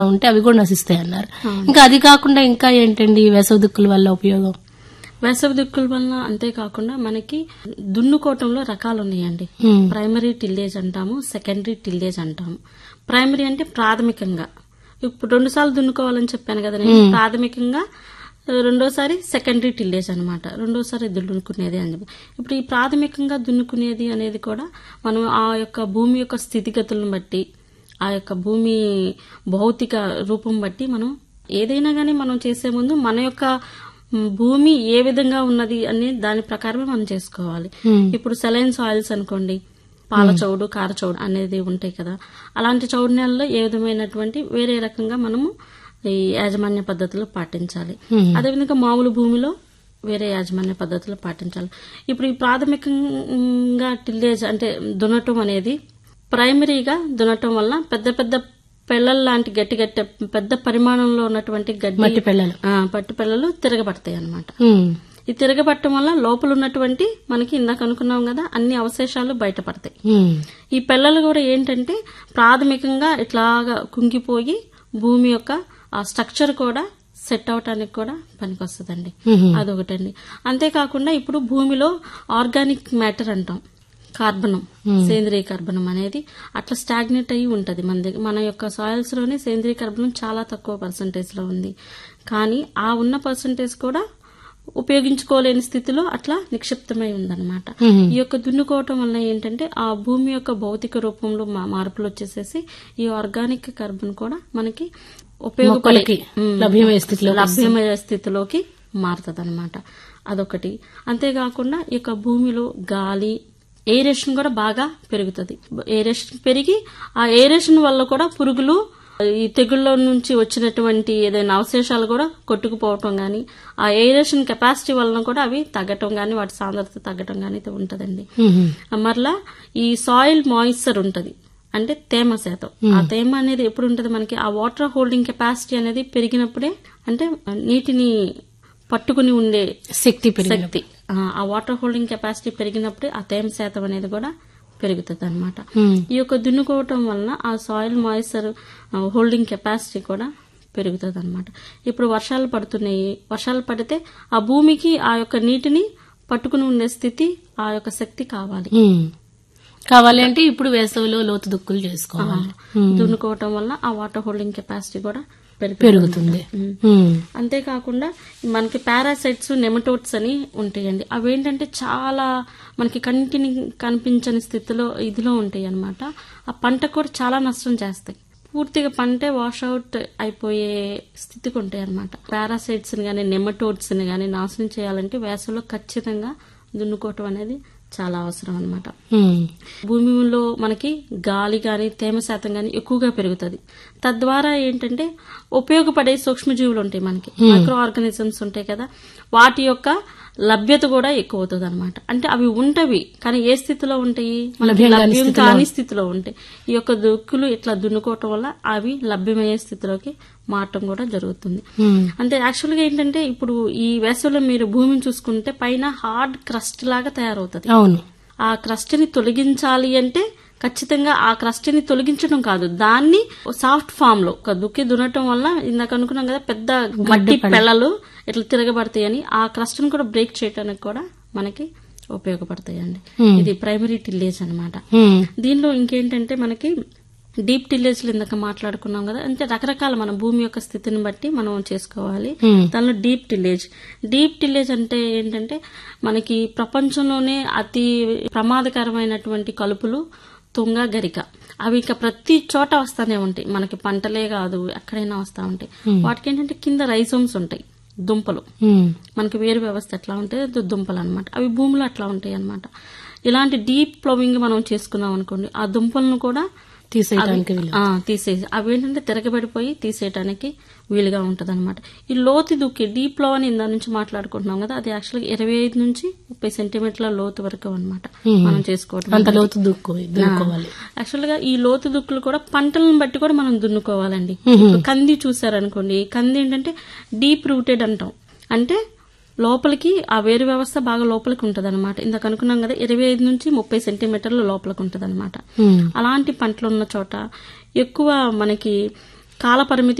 ఉంటే అవి కూడా నశిస్తాయి అన్నారు ఇంకా అది కాకుండా ఇంకా ఏంటండి ఈ వేసవి దుక్కుల వల్ల ఉపయోగం వేసవి దిక్కుల వలన అంతేకాకుండా మనకి దున్నుకోవటంలో రకాలు ఉన్నాయండి ఉమ్, ప్రైమరీ టిల్లేజ్ అంటాము సెకండరీ టిల్లేజ్ అంటాము ప్రైమరీ అంటే ప్రాథమికంగా ఇప్పుడు రెండు సార్లు దున్నుకోవాలని చెప్పాను కదా నేను ప్రాథమికంగా ఆ, రెండోసారి సెకండరీ టిల్లేజ్ అనమాట రెండోసారి దున్నుకునేది అని చెప్పి ఇప్పుడు ఈ ప్రాథమికంగా దున్నుకునేది అనేది కూడా మనం ఆ యొక్క భూమి యొక్క స్థితిగతులను బట్టి ఆ యొక్క భూమి భౌతిక రూపం బట్టి మనం ఏదైనా గానీ మనం చేసే ముందు మన యొక్క మ్, భూమి ఏ విధంగా ఉన్నది అనే దాని ప్రకారమే మనం చేసుకోవాలి ఉమ్, ఇప్పుడు సెలైన్ సాయిల్స్ అనుకోండి పాల చౌడు కార చౌడు అనేది ఉంటాయి కదా అలాంటి చౌడు నేలలో ఏ విధమైనటువంటి వేరే రకంగా మనము ఈ యాజమాన్య పద్ధతులు పాటించాలి ఉమ్, అదేవిధంగా మామూలు భూమిలో వేరే యాజమాన్య పద్ధతులు పాటించాలి ఇప్పుడు ఈ ప్రాథమికంగా టిల్లేజ్ అంటే దున్నటం అనేది ప్రైమరీగా దున్నటం వల్ల పెద్ద పెద్ద పెళ్ళల లాంటి గట్టి గట్టి పెద్ద పరిమాణంలో ఉన్నటువంటి గడ్డి మట్టి పిల్లలు ఆ, పట్టు పిల్లలు తిరగబడతాయి అన్నమాట ఉమ్, ఈ తిరగబట్టడం వల్ల లోపల ఉన్నటువంటి మనకి ఇందాక అనుకున్నాం కదా అన్ని అవశేషాలు బయటపడతాయి ఉమ్, ఈ పిల్లలు కూడా ఏంటంటే ప్రాథమికంగా ఇట్లాగా కుంగిపోయి భూమి యొక్క ఆ స్ట్రక్చర్ కూడా సెట్ అవటానికి కూడా పనికొస్తుందండి ఉమ్, అదొకటండి అంతేకాకుండా ఇప్పుడు భూమిలో ఆర్గానిక్ మ్యాటర్ అంటాం కార్బనం సేంద్రియ కార్బనం అనేది అట్లా స్టాగ్నెట్ అయ్యి ఉంటది మన దగ్గర మన యొక్క సాయిల్స్ లోనే సేంద్రియ కార్బనం చాలా తక్కువ పర్సంటేజ్ లో ఉంది కానీ ఆ ఉన్న పర్సంటేజ్ కూడా ఉపయోగించుకోలేని స్థితిలో అట్లా నిక్షిప్తమై ఉందన్నమాట ఉమ్, ఈ యొక్క దున్నుకోవటం వల్ల ఏంటంటే ఆ భూమి యొక్క భౌతిక రూపంలో మా- మార్పులు వచ్చేసేసి ఈ ఆర్గానిక్ కార్బన్ కూడా మనకి ఉపయోగపడే మొక్కలకి ఉమ్, లభ్యమయ్యే స్థితిలో లభ్యమయ్యే స్థితిలోకి మారుతుంది అనమాట అదొకటి అంతేకాకుండా ఈ యొక్క భూమిలో గాలి ఏరేషన్ కూడా బాగా పెరుగుతుంది ఏరేషన్ పెరిగి ఆ ఏరేషన్ వల్ల కూడా పురుగులు ఈ తెగుళ్ళ నుంచి వచ్చినటువంటి ఏదైనా అవశేషాలు కూడా కొట్టుకుపోవటం గాని ఆ ఏరేషన్ కెపాసిటీ వలన కూడా అవి తగ్గటం గాని వాటి సాంద్రత తగ్గటం గాని అయితే ఉంటదండి ఉమ్, మరలా ఈ సాయిల్ మాయిశ్చర్ ఉంటది అంటే తేమ శాతం ఆ తేమ అనేది ఎప్పుడు ఉంటది మనకి ఆ వాటర్ హోల్డింగ్ కెపాసిటీ అనేది పెరిగినప్పుడే అంటే నీటిని పట్టుకుని ఉండే శక్తి పెరిగిన శక్తి ఆ, ఆ వాటర్ హోల్డింగ్ కెపాసిటీ పెరిగినప్పుడే ఆ తేమ శాతం అనేది కూడా పెరుగుతుంది అనమాట ఉమ్, ఈ యొక్క దున్నుకోవటం వలన ఆ సాయిల్ మాయిశ్చర్ హోల్డింగ్ కెపాసిటీ కూడా పెరుగుతుంది అనమాట ఇప్పుడు వర్షాలు పడుతున్నాయి వర్షాలు పడితే ఆ భూమికి ఆ యొక్క నీటిని పట్టుకుని ఉండే స్థితి ఆ యొక్క శక్తి కావాలి ఉమ్. కావాలి అంటే ఇప్పుడు వేసవిలో లోతు దుక్కులు చేసుకోవాలి ఉమ్, దున్నుకోవటం వల్ల ఆ వాటర్ హోల్డింగ్ కెపాసిటీ కూడా పెరుగుతుంది పెరుగుతుంది ఉమ్. ఉమ్, అంతేకాకుండా మనకి పారాసైట్స్ నెమటోడ్స్ అని ఉంటాయండి అవేంటంటే చాలా మనకి కంటిని కనిపించని స్థితిలో ఇదిలో ఉంటాయి అన్నమాట ఆ పంట కూడా చాలా నష్టం చేస్తాయి పూర్తిగా పంటే వాష్ అవుట్ అయిపోయే స్థితికి ఉంటాయి అనమాట పారాసైట్స్ ని గానీ నెమటోడ్స్ ని గానీ నాశనం చేయాలంటే వేసవిలో ఖచ్చితంగా దున్నుకోవటం అనేది చాలా అవసరం అన్నమాట ఉమ్, భూమిలో మనకి గాలి గాని తేమ శాతం గాని ఎక్కువగా పెరుగుతుంది తద్వారా ఏంటంటే ఉపయోగపడే సూక్ష్మజీవులు ఉంటాయి మనకి మైక్రో ఆర్గానిజమ్స్ ఉంటాయి కదా వాటి యొక్క లభ్యత కూడా ఎక్కువ అవుతుంది అనమాట అంటే అవి ఉంటవి కానీ ఏ స్థితిలో ఉంటాయి మనకి లభ్యం కాని లభ్యం కాని స్థితిలో ఉంటాయి ఈ యొక్క దుక్కులు ఇట్లా దున్నుకోవటం వల్ల అవి లభ్యమయ్యే స్థితిలోకి మారటం కూడా జరుగుతుంది ఉమ్, అంటే యాక్చువల్ గా ఏంటంటే ఇప్పుడు ఈ వేసవిలో మీరు భూమిని చూసుకుంటే పైన హార్డ్ క్రస్ట్ లాగా తయారవుతుంది అవును ఆ క్రస్ట్ ని తొలగించాలి అంటే ఖచ్చితంగా ఆ క్రస్ట్ ని తొలగించడం కాదు దాన్ని సాఫ్ట్ ఫామ్ లో ఒక దుక్కి దున్నటం వల్ల ఇందాక అనుకున్నాం కదా పెద్ద మట్టి పెళ్ళలు ఇట్లా తిరగబడతాయని ఆ క్రస్ట్ ని కూడా బ్రేక్ చేయడానికి కూడా మనకి ఉపయోగపడతాయండి Hmm. ఇది ప్రైమరీ టిల్లేజ్ అన్నమాట ఉమ్, దీనిలో ఇంకేంటంటే మనకి డీప్ టిల్లేజ్ ఇందాక మాట్లాడుకున్నాం కదా అంటే రకరకాల మన భూమి యొక్క స్థితిని బట్టి మనం చేసుకోవాలి ఉమ్, దానిలో డీప్ టిల్లేజ్ డీప్ టిల్లేజ్ అంటే ఏంటంటే మనకి ప్రపంచంలోనే అతి ప్రమాదకరమైనటువంటి కలుపులు తుంగ గరిక అవి ఇక ప్రతి చోట వస్తానే ఉంటాయి మనకి పంటలే కాదు ఎక్కడైనా వస్తా ఉంటాయి వాటికి ఏంటంటే కింద రైజోమ్స్ ఉంటాయి దుంపలు ఉమ్, మనకి వేరు వ్యవస్థ ఎట్లా ఉంటాయి దు- దుంపలు అనమాట అవి భూమిలో అట్లా ఉంటాయి అనమాట ఇలాంటి డీప్ ప్లవింగ్ మనం చేసుకున్నాం అనుకోండి ఆ దుంపలను కూడా తీసేయడానికి వీలు ఆ, తీసేసి అవి ఏంటంటే తిరగబడిపోయి తీసేయడానికి వీలుగా ఉంటది అనమాట ఈ లోతు దుక్కి డీప్ లో అని ఇందా నుంచి మాట్లాడుకుంటున్నాం కదా అది యాక్చువల్గా ఇరవై ఐదు నుంచి ముప్పై సెంటీమీటర్ల లోతు వరకు అనమాట మనం చేసుకోవడం అంత లోతు దుక్కు దున్నుకోవాలి యాక్చువల్ గా ఈ లోతు దుక్కులు కూడా పంటలను బట్టి కూడా మనం దున్నుకోవాలండి ఇప్పుడు కంది చూసారనుకోండి కంది ఏంటంటే డీప్ రూటెడ్ అంటాం అంటే లోపలికి ఆ వేరు వ్యవస్థ బాగా లోపలికి ఉంటది అనమాట ఇందాక అనుకున్నాం కదా ఇరవై ఐదు నుంచి ముప్పై సెంటీమీటర్లు లోపలికి ఉంటది ఉమ్, అలాంటి పంటలు ఉన్న చోట ఎక్కువ మనకి కాల పరిమితి